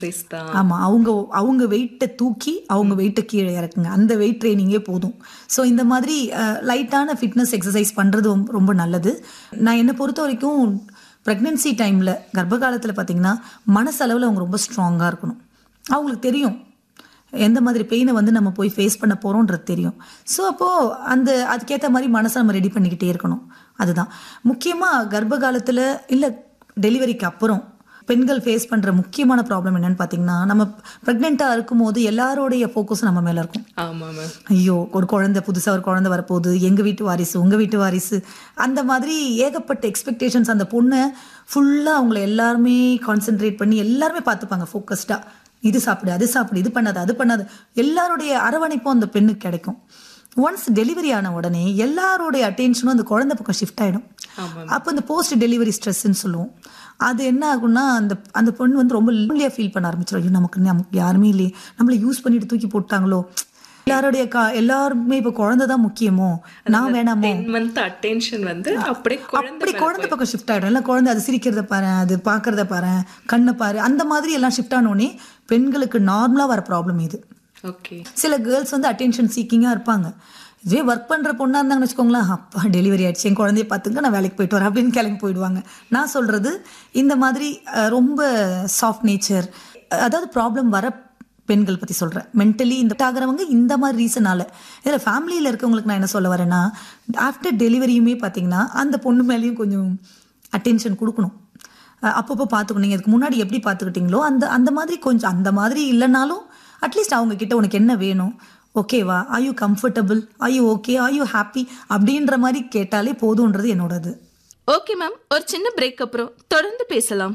Race தான். ஆமா அவங்க அவங்க வெயிட்டை தூக்கி அவங்க வெயிட்டை கீழே இறக்குங்க அந்த வெயிட் ட்ரைனிங்கே போதும் ஸோ இந்த மாதிரி லைட்டான ஃபிட்னஸ் எக்ஸசைஸ் பண்றது ரொம்ப- ரொம்ப நல்லது நான் என்னை பொறுத்த வரைக்கும் ப்ரெக்னென்சி டைம்ல கர்ப்ப காலத்துல பாத்தீங்கன்னா மனசளவில் அவங்க ரொம்ப ஸ்ட்ராங்கா இருக்கணும் அவங்களுக்கு தெரியும் எந்த மாதிரி பெயினை வந்து நம்ம போய் ஃபேஸ் பண்ண போறோம்ன்றது தெரியும் ஸோ அப்போ அந்த அதுக்கேற்ற மாதிரி மனசை நம்ம ரெடி பண்ணிக்கிட்டே இருக்கணும் அதுதான் முக்கியமா கர்ப்ப காலத்துல இல்ல டெலிவரிக்கு அப்புறம் பெண்கள் ஃபேஸ் பண்ற முக்கியமான ப்ராப்ளம் என்னன்னு பாத்தீங்கன்னா நம்ம ப்ரெக்னெண்டா இருக்கும்போது எல்லாரோடைய ஃபோக்கஸ் நம்ம மேல இருக்கும் ஆமா மேம் ஐயோ ஒரு குழந்தை புதுசா ஒரு குழந்தை வரப்போகுது எங்க வீட்டு வாரிசு உங்க வீட்டு வாரிசு அந்த மாதிரி ஏகப்பட்ட எக்ஸ்பெக்டேஷன்ஸ் அந்த பொண்ணை ஃபுல்லா அவங்கள எல்லாருமே கான்சென்ட்ரேட் பண்ணி எல்லாருமே பார்த்துப்பாங்க ஃபோக்கஸ்டா இது சாப்பிடு அது சாப்பிடு இது பண்ணாது அது பண்ணாது எல்லாருடைய அரவணைப்பும் அந்த பெண்ணுக்கு கிடைக்கும் ஒன்ஸ் டெலிவரி ஆன உடனே எல்லாருடைய அட்டென்ஷனும் அந்த குழந்தை பக்கம் ஷிஃப்ட் ஆயிடும் அப்போ இந்த போஸ்ட் டெலிவரி ஸ்ட்ரெஸ்ன்னு சொல்லுவோம் அது என்ன ஆகும்னா அந்த அந்த பொண்ணு வந்து ரொம்ப லோன்லியாக ஃபீல் பண்ண ஆரம்பிச்சிடும் ஐயோ நமக்கு நமக்கு யாருமே இல்லையே நம்மளை யூஸ் பண்ணிட்டு தூக்கி போட்டாங்களோ எல்லாருடைய கா எல்லாருமே இப்போ குழந்தை தான் முக்கியமோ நான் வேணாமோ டென் மந்த் அட்டென்ஷன் வந்து அப்படியே குழந்தை அப்படி குழந்தை பக்கம் ஷிஃப்ட் ஆயிடும் இல்லை குழந்தை அது சிரிக்கிறத பாரு அது பார்க்கறத பாரு கண்ணை பாரு அந்த மாதிரி எல்லாம் ஷிஃப்ட் ஆனோடனே பெண்களுக்கு நார்மலா வர ப்ராப்ளம் இது ஓகே சில கேர்ள்ஸ் வந்து அட்டென்ஷன் சீக்கிங்கா இருப்பாங்க இதுவே ஒர்க் பண்ற பொண்ணா இருந்தாங்கன்னு வச்சுக்கோங்களேன் அப்பா டெலிவரி ஆயிடுச்சு என் குழந்தைய பார்த்துங்க நான் வேலைக்கு போயிட்டு வரேன் அப்படின்னு கிளம்பி போயிடுவாங்க நான் சொல்றது இந்த மாதிரி அஹ், ரொம்ப சாஃப்ட் நேச்சர் அதாவது ப்ராப்ளம் வர பெண்கள் பத்தி சொல்றேன் மென்டலி இந்த ஆகிறவங்க இந்த மாதிரி ரீசனால இதுல ஃபேமிலியில இருக்கவங்களுக்கு நான் என்ன சொல்ல வரேன்னா ஆஃப்டர் டெலிவரியுமே பாத்தீங்கன்னா அந்த பொண்ணு மேலேயும் கொஞ்சம் அட்டென்ஷன் கொடுக்கணும் அஹ் அப்பப்போ பார்த்துக்கணும் நீங்கள் இதுக்கு முன்னாடி எப்படி பார்த்துக்கிட்டீங்களோ அந்த அந்த மாதிரி கொஞ்சம் அந்த மாதிரி இல்லைனாலும் அட்லீஸ்ட் அவங்க கிட்ட உனக்கு என்ன வேணும் ஓகேவா are you comfortable are you okay are you happy அப்படின்ற மாதிரி கேட்டாலே போதுன்றது என்னோடது ஓகே மேம் ஒரு சின்ன பிரேக் அப்புறம் தொடர்ந்து பேசலாம்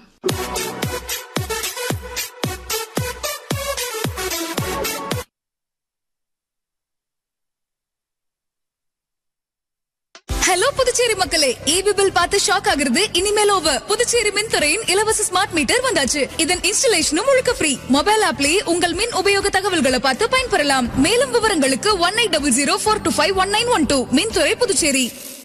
ஹலோ புதுச்சேரி மக்களே ஈபி பில் பார்த்து ஷாக் ஆகுறது இனிமேல் ஓவர் புதுச்சேரி மின்துறையின் இலவச ஸ்மார்ட் மீட்டர் வந்தாச்சு இதன் இன்ஸ்டலேஷனும் முழுக்க ஃப்ரீ மொபைல் ஆப்லயே உங்கள் மின் உபயோக தகவல்களை பார்த்து பயன்பெறலாம் மேலும் விவரங்களுக்கு one eight double zero four two five one nine one two மின்துறை புதுச்சேரி